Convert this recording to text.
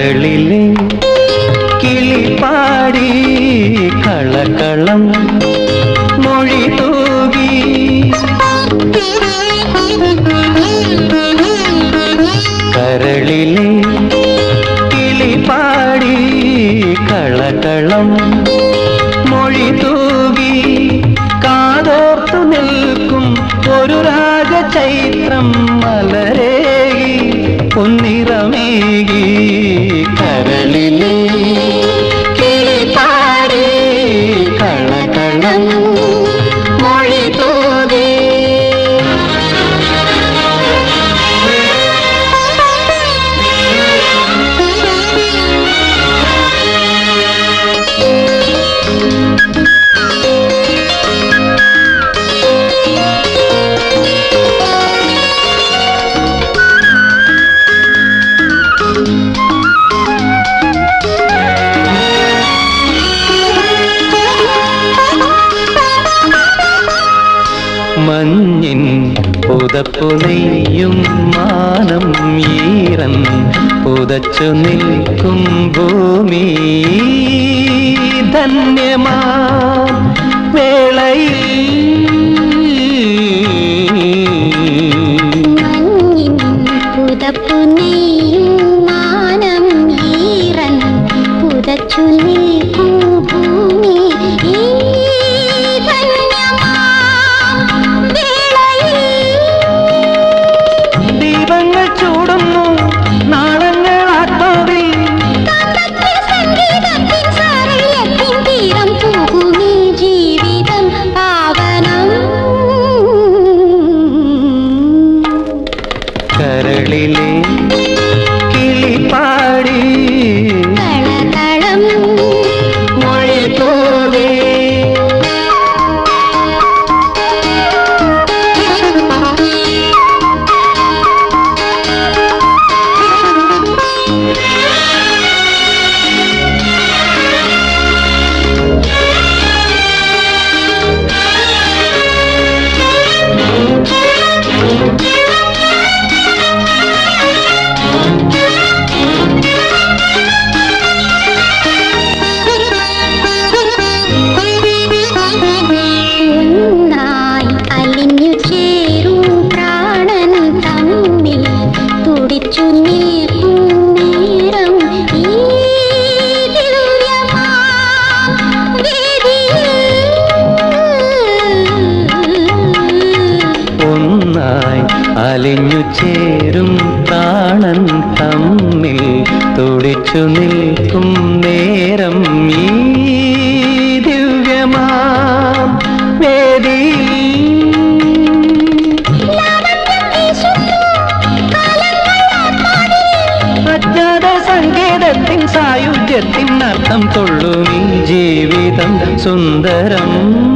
കരളിലെ കിളിപ്പാടി കളകളം മൊഴി തൂകി കരളിലെ കിളിപ്പാടി കളകളം മൊഴി തൂകി കാതോർത്തു നിൽക്കും ഒരു രാഗചൈത്രം മലരേകി പൊന്നിറമേകി കരളിലെ കിളിപ്പാടി കളകളം മൊഴി തൂകി മഞ്ഞിൻ പുതപ്പു നെയ്യും മാനം ഈറൻ പുതച്ചു നിൽക്കും ഭൂമി ധന്യമാ വേളയിൽ മഞ്ഞിൻ പുതപ്പു നെയ്യും മാനം ഈറൻ പുതച്ചു നിൽക്കും ഭൂമി ഈ ധന്യമാം വേളയിൽ ദീപങ്ങൾ ചൂടുന്നു നാളങ്ങൾ ആത്മാവിൽ കാന്തത്തിൽ സംഗീതത്തിൻ സാരല്യത്തിൻ തീരം പോകുമീ ജീവിതം പാവനം കരളിലെ കിളിപ്പാടി കളകളം മൊഴി തോലേ ഒന്നായി അലിഞ്ഞു ചേരും പ്രാണൻ തമ്മിൽ തുടിച്ചു നിൽക്കും നേരം ഈ ദിവ്യമാം വേദിയിൽ ഒന്നായി അലിഞ്ഞു ചേരും പ്രാണൻ തമ്മിൽ തുടിച്ചു നിൽക്കും നേരം ഈ ദിവ്യമാം വേദി അജ്ഞാത സങ്കേതത്തിൻ സായുജ്യത്തിൻ അർത്ഥം തൊള്ളുമീ ജീവിതം സുന്ദരം